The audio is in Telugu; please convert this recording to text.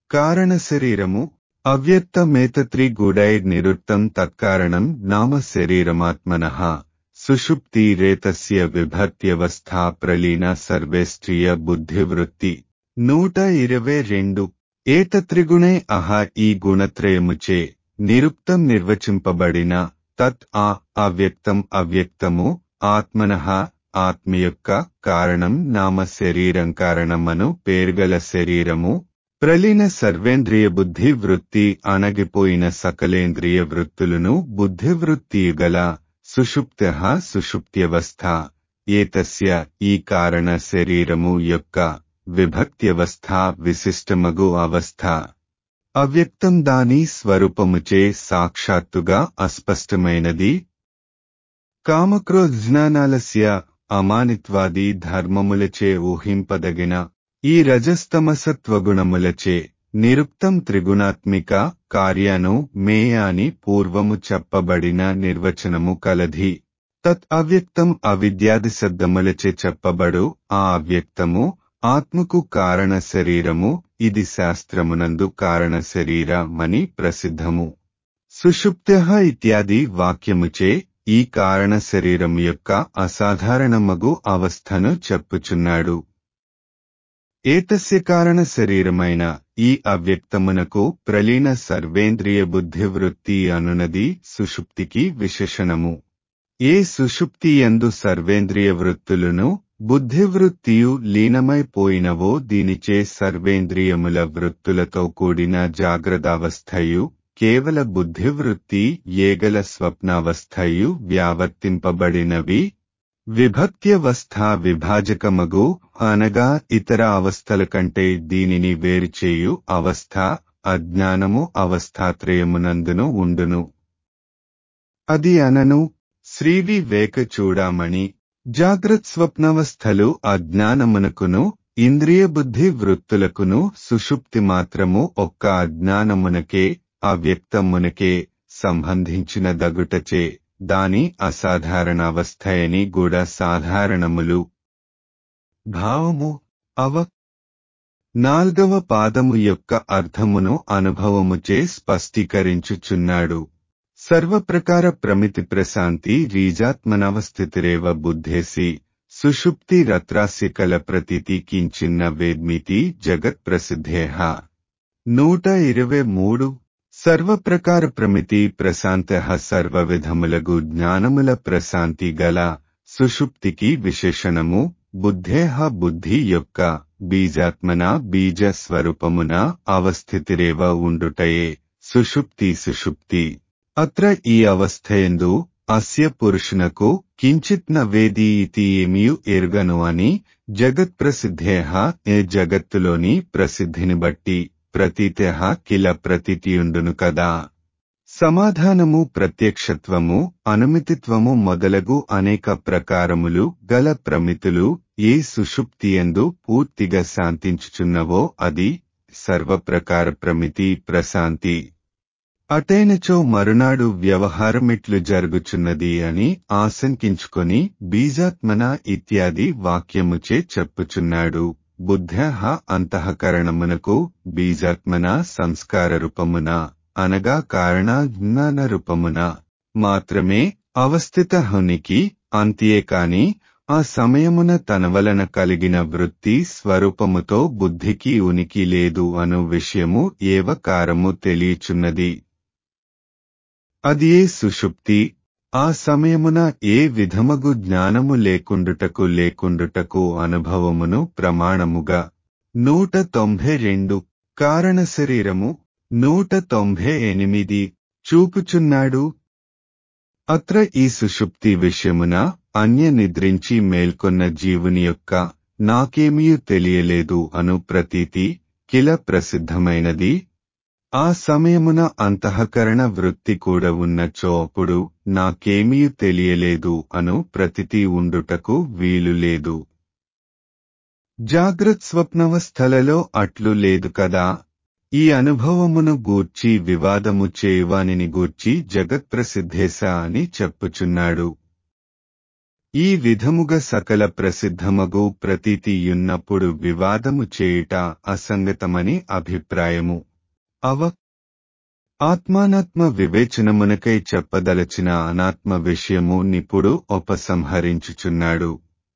కారణ శరీరము అవ్యక్తమేతత్రిగూడై నిరుక్తం తత్కారణం నామ శరీరమాత్మనః సుషుప్తిరేతస్య విభక్త్యవస్థా ప్రలీన సర్వేస్ట్రియ బుద్ధివృత్తి నూట ఇరవై రెండు ఏతత్రిగుణే అహ ఈ గుణత్రయముచే నిరుక్తం నిర్వచింపబడిన తత్ ఆ అవ్యక్తం అవ్యక్తము ఆత్మనః ఆత్మ యొక్క కారణం నామ శరీరం కారణమను పేర్గల శరీరము ప్రలీన సర్వేంద్రియ బుద్ధి వృత్తి అణగిపోయిన సకలేంద్రియ వృత్తులను బుద్ధివృత్తి గల సుషుప్త సుషుప్త్యవస్థ ఏతస్య ఈ కారణ శరీరము యొక్క విభక్త్యవస్థ విశిష్టమగు అవస్థ అవ్యక్తం దాని స్వరూపముచే సాక్షాత్తుగా అస్పష్టమైనది కామక్రోజ్ఞానాలస్య అమానిత్వాది ధర్మములచే ఊహింపదగిన ఈ రజస్తమసత్వగుణములచే నిరుక్తం త్రిగుణాత్మిక కార్యాను మేయాని పూర్వము చెప్పబడిన నిర్వచనము కలది తత్ అవ్యక్తం అవిద్యాది శబ్దములచే చెప్పబడు ఆ అవ్యక్తము ఆత్మకు కారణ శరీరము ఇది శాస్త్రమునందు కారణ శరీరమని ప్రసిద్ధము సుషుప్త్య ఇత్యాది వాక్యముచే ఈ కారణ శరీరం యొక్క అసాధారణమగు అవస్థను చెప్పుచున్నాడు ఏతస్య కారణ శరీరమైన ఈ అవ్యక్తమునకు ప్రలీన సర్వేంద్రియ బుద్ధివృత్తి అనునది సుషుప్తికి విశేషణము ఏ సుషుప్తి ఎందు సర్వేంద్రియ వృత్తులను బుద్ధివృత్తియు లీనమైపోయినవో దీనిచే సర్వేంద్రియముల వృత్తులతో కూడిన జాగ్రత్తావస్థయు కేవల బుద్ధివృత్తి ఏగల స్వప్నావస్థయు వ్యావర్తింపబడినవి విభక్త్యవస్థ విభాజకమగు అనగా ఇతర అవస్థల కంటే దీనిని వేరుచేయు అవస్థ అజ్ఞానము అవస్థాత్రయమునందును ఉండును అది అనను శ్రీవి వేక చూడామణి జాగ్రత్ స్వప్నవస్థలు అజ్ఞానమునకును ఇంద్రియ బుద్ధి వృత్తులకును సుషుప్తి మాత్రము ఒక్క అజ్ఞానమునకే అవ్యక్తమునకే సంబంధించిన దగుటచే దాని అసాధారణ అవస్థయని కూడా సాధారణములు భావము అవ నాల్గవ పాదము యొక్క అర్థమును అనుభవముచే స్పష్టీకరించుచున్నాడు సర్వప్రకార ప్రమితి ప్రశాంతి రీజాత్మనవస్థితిరేవ బుద్ధేసి సుషుప్తి రత్రాసికల ప్రతీతి కించిన్న వేద్మితి జగత్ ప్రసిద్ధేహ నూట ఇరవై మూడు సర్వప్రకార ప్రమితి ప్రశాంత సర్వ విధములగు జ్ఞానముల ప్రశాంతి గల సుషుప్తికి విశేషణము బుద్ధేహ బుద్ధి యొక్క బీజాత్మన బీజ స్వరూపమున అవస్థితిరేవ ఉండుటయే సుషుప్తి సుషుప్తి అత్ర ఈ అవస్థయందు అస్య పురుషునకు కించిత్ నవేది ఇతి ఏమియు ఎరుగను అని జగత్ప్రసిద్ధేహ ఏ జగత్తులోని ప్రసిద్ధిని బట్టి ప్రతీత కిల ప్రతీతియుండును కదా సమాధానము ప్రత్యక్షత్వము అనుమితిత్వము మొదలగు అనేక ప్రకారములు గల ప్రమితులు ఏ సుషుప్తియందు పూర్తిగా శాంతించుచున్నవో అది సర్వప్రకార ప్రమితి ప్రశాంతి అటైనచో మరునాడు వ్యవహారమిట్లు జరుగుచున్నది అని ఆశంకించుకొని బీజాత్మన ఇత్యాది వాక్యముచే చెప్పుచున్నాడు బుద్ధ అంతఃకరణమునకు బీజాత్మన సంస్కార రూపమున అనగా కారణ జ్ఞాన రూపమున మాత్రమే అవస్థిత హునికి అంతియే కాని ఆ సమయమున తన వలన కలిగిన వృత్తి స్వరూపముతో బుద్ధికి ఉనికి లేదు అను విషయము ఏవకారము తెలియచున్నది అది ఏ సుషుప్తి ఆ సమయమున ఏ విధమగు జ్ఞానము లేకుండుటకు లేకుండుటకు అనుభవమును ప్రమాణముగా నూట తొంభై రెండు కారణ శరీరము నూట తొంభై ఎనిమిది చూపుచున్నాడు అత్ర ఈ సుషుప్తి విషయమున అన్య నిద్రించి మేల్కొన్న జీవుని యొక్క నాకేమీయూ తెలియలేదు అను ప్రతీతి కిల ప్రసిద్ధమైనది ఆ సమయమున అంతఃకరణ వృత్తి కూడా ఉన్నచో అప్పుడు నాకేమీ తెలియలేదు అను ప్రతితి ఉండుటకు వీలు లేదు జాగ్రత్ స్వప్నవస్థలలో అట్లు లేదు కదా ఈ అనుభవమును గూర్చి వివాదము చేయువానిని గూర్చి జగత్ప్రసిద్ధేశ అని చెప్పుచున్నాడు ఈ విధముగా సకల ప్రసిద్ధమగు ప్రతీతియున్నప్పుడు వివాదము చేయుట అసంగతమని అభిప్రాయము అవ ఆత్మానాత్మ వివేచనమునకై చెప్పదలచిన అనాత్మ విషయము నిపుడు ఉపసంహరించుచున్నాడు